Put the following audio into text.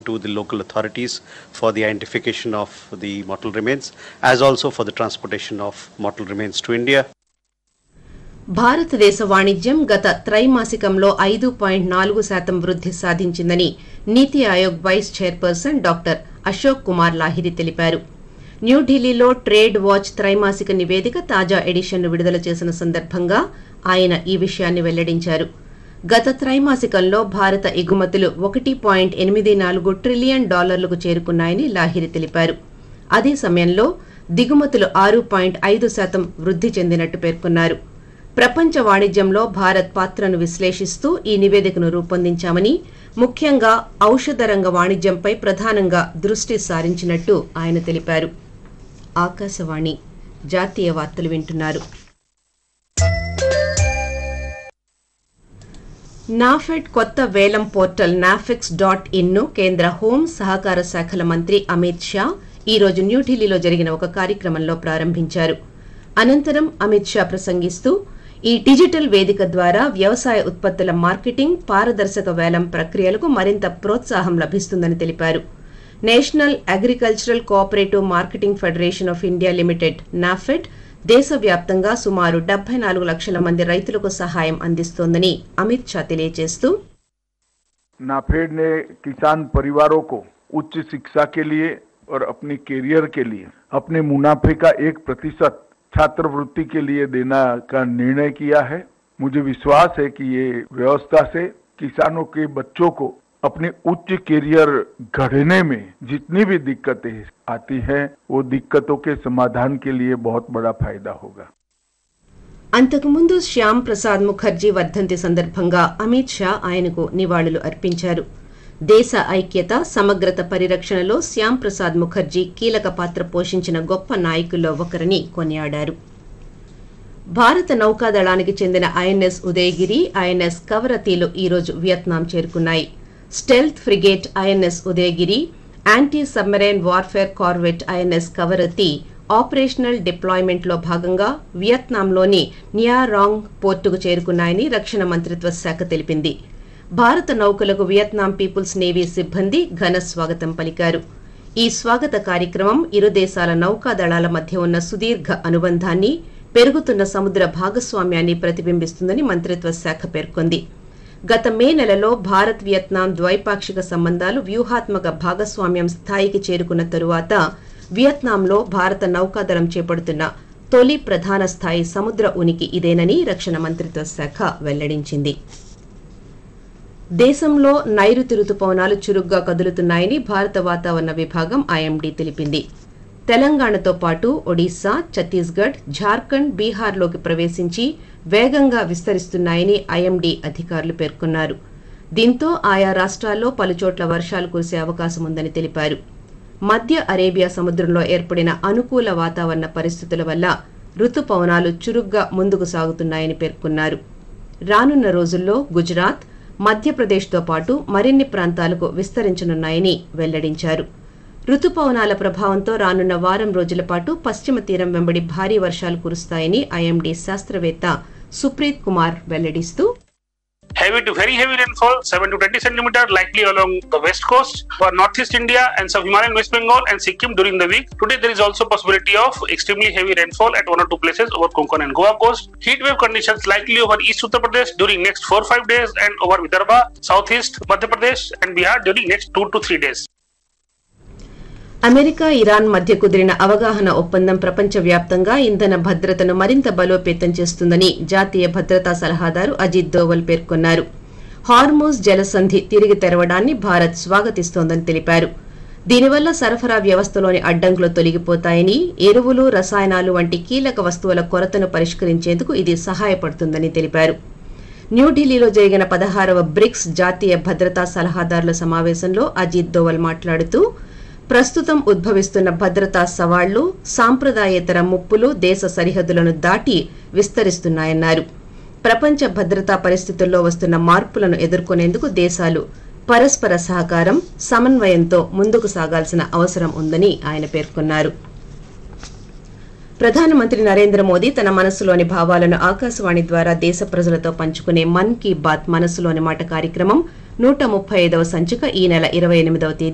to the local authorities for the identification of the mortal remains, as also for the transportation of mortal remains to India. భారతదేశ వాణిజ్యం గత త్రైమాసికంలో ఐదు point నాలుగు శాతం వృద్ధి సాధించిందని NITI Aayog vice chairperson doctor Ashok Kumar Lahiri తెలిపారు న్యూఢిల్లీలో ట్రేడ్ వాచ్ త్రైమాసిక నివేదిక తాజా ఎడిషన్ను విడుదల చేసిన సందర్భంగా ఆయన ఈ విషయాన్ని వెల్లడించారు గత త్రైమాసికంలో భారత ఎగుమతులు ఒకటి పాయింట్ ఎనిమిది నాలుగు ట్రిలియన్ డాలర్లకు చేరుకున్నాయని లాహిరి తెలిపారు అదే సమయంలో దిగుమతులు ఆరు పాయింట్ ఐదు శాతం వృద్ధి చెందినట్టు పేర్కొన్నారు ప్రపంచ వాణిజ్యంలో భారత్ పాత్రను విశ్లేషిస్తూ ఈ నివేదికను రూపొందించామని ముఖ్యంగా ఔషధ రంగ వాణిజ్యంపై ప్రధానంగా దృష్టి సారించినట్టు ఆయన తెలిపారు ఆకాశవాణి జాతీయ వార్తలు వింటున్నారు నాఫెడ్ కొత్త వేలం పోర్టల్ నాఫెక్స్ డాట్ ఇన్ను కేంద్ర హోం సహకార శాఖల మంత్రి అమిత్ షా ఈ రోజు న్యూఢిల్లీలో జరిగిన ఒక కార్యక్రమంలో ప్రారంభించారు అనంతరం అమిత్ షా ప్రసంగిస్తూ ఈ డిజిటల్ వేదిక ద్వారా వ్యవసాయ ఉత్పత్తుల మార్కెటింగ్ పారదర్శక వేలం ప్రక్రియలకు మరింత ప్రోత్సాహం లభిస్తుందని తెలిపారు national agricultural cooperative marketing federation of India limited NAFED దేశవ్యాప్తంగా సుమారు డెబ్బై నాలుగు లక్షల మంది రైతులకు సహాయం అందిస్తోందని అమిత్ షా తెలియజేస్తూ नाफेड ने किसान परिवारों को उच्च शिक्षा के लिए और अपने कैरियर के लिए अपने मुनाफे का एक प्रतिशत छात्रवृत्ति के लिए देना का निर्णय किया है मुझे विश्वास है कि ये व्यवस्था से किसानों के बच्चों को अपने उच्च कैरियर गढ़ने में जितनी भी दिक्कतें आती हैं वो दिक्कतों के समाधान के लिए बहुत बड़ा फायदा होगा అంతకుముందు శ్యామ్ ప్రసాద్ ముఖర్జీ వర్ధంతి సందర్భంగా అమిత్ షా ఆయనకు నివాళులు అర్పించారు దేశ ఐక్యత సమగ్రత పరిరక్షణలో శ్యామ్ ప్రసాద్ ముఖర్జీ కీలక పాత్ర పోషించిన గొప్ప నాయకుల్లో ఒకరని కొనియాడారు భారత నౌకాదళానికి చెందిన ఐఎన్ఎస్ ఉదయగిరి ఐఎన్ఎస్ కవరతీలు ఈరోజు వియత్నాం చేరుకున్నాయి stealth frigate INS Udaygiri anti submarine warfare corvette INS Kavaratti operational డిప్లాయ్మెంట్లో భాగంగా వియత్నాంలోని నియారాంగ్ పోర్టుకు చేరుకున్నాయని రక్షణ మంత్రిత్వ శాఖ తెలిపింది భారత నౌకలకు వియత్నాం పీపుల్స్ నేవీ సిబ్బంది ఘన స్వాగతం పలికారు ఈ స్వాగత కార్యక్రమం ఇరు దేశాల నౌకాదళాల మధ్య ఉన్న సుదీర్ఘ అనుబంధాన్ని పెరుగుతున్న సముద్ర భాగస్వామ్యాన్ని ప్రతిబింబిస్తుందని మంత్రిత్వ శాఖ పేర్కొంది గత మే నెలలో భారత్ వియత్నాం ద్వైపాక్షిక సంబంధాలు వ్యూహాత్మక భాగస్వామ్యం స్థాయికి చేరుకున్న తరువాత వియత్నాంలో భారత నౌకాదళం చేపడుతున్న తొలి ప్రధాన స్థాయి సముద్ర ఉనికి ఇదేనని రక్షణ మంత్రిత్వ శాఖ వెల్లడించింది దేశంలో నైరుతి రుతుపవనాలు చురుగ్గా కదులుతున్నాయని భారత వాతావరణ విభాగం ఐఎండీ తెలిపింది తెలంగాణతో పాటు ఒడిశా ఛత్తీస్గఢ్ ఝార్ఖండ్ బీహార్లోకి ప్రవేశించి వేగంగా విస్తరిస్తున్నాయని ఐఎండీ అధికారులు పేర్కొన్నారు దీంతో ఆయా రాష్ట్రాల్లో పలుచోట్ల వర్షాలు కురిసే అవకాశం ఉందని తెలిపారు మధ్య అరేబియా సముద్రంలో ఏర్పడిన అనుకూల వాతావరణ పరిస్థితుల వల్ల రుతుపవనాలు చురుగ్గా ముందుకు సాగుతున్నాయని పేర్కొన్నారు రానున్న రోజుల్లో గుజరాత్ మధ్యప్రదేశ్తో పాటు మరిన్ని ప్రాంతాలకు విస్తరించనున్నాయని వెల్లడించారు రుతుపవనాల ప్రభావంతో రానున్న వారం రోజుల పాటు పశ్చిమ తీరం వెంబడి భారీ వర్షాలు కురుస్తాయని ఐఎండీ శాస్త్రవేత్త సుప్రీత్ కుమార్ వెల్లడిస్తూ heavy to very heavy rainfall, 7 to 20 centimeter, likely along the west coast for northeast India and some Himalayan West Bengal and Sikkim during the week. Today there is also possibility of extremely heavy rainfall at one or two places over Konkan and Goa coast. Heat wave conditions likely over East Uttar Pradesh during next 4-5 days and over Vidarbha, Southeast Madhya Pradesh and Bihar during next 2 to 3 days. America Iran మధ్య కుదిరిన అవగాహన ఒప్పందం ప్రపంచవ్యాప్తంగా ఇంధన భద్రతను మరింత బలోపేతం చేస్తుందని జాతీయ భద్రతా సలహాదారు అజిత్ దోవల్ పేర్కొన్నారు హార్మోజ్ జలసంధి తిరిగి తెరవడాన్ని భారత్ స్వాగతిస్తోందని తెలిపారు దీనివల్ల సరఫరా వ్యవస్థలోని అడ్డంకులు తొలగిపోతాయని ఎరువులు రసాయనాలు వంటి కీలక వస్తువుల కొరతను పరిష్కరించేందుకు ఇది సహాయపడుతుందని తెలిపారు న్యూఢిల్లీలో జరిగిన పదహారవ బ్రిక్స్ జాతీయ భద్రతా సలహాదారుల సమావేశంలో అజిత్ దోవల్ మాట్లాడుతూ ప్రస్తుతం ఉద్భవిస్తున్న భద్రతా సవాళ్లు సాంప్రదాయేతర ముప్పులు దేశ సరిహద్దులను దాటి విస్తరిస్తున్నాయన్నారు ప్రపంచ భద్రతా పరిస్థితుల్లో వస్తున్న మార్పులను ఎదుర్కొనేందుకు దేశాలు పరస్పర సహకారం సమన్వయంతో ముందుకు సాగాల్సిన అవసరం ఉందని ఆయన పేర్కొన్నారు ప్రధానమంత్రి నరేంద్ర మోదీ తన మనసులోని భావాలను ఆకాశవాణి ద్వారా దేశ ప్రజలతో పంచుకునే మన్ కీ బాత్ మనసులోని మాట కార్యక్రమం నూట ముప్పై ఐదవ సంచిక ఈ నెల ఇరవై ఎనిమిదవ తేదీ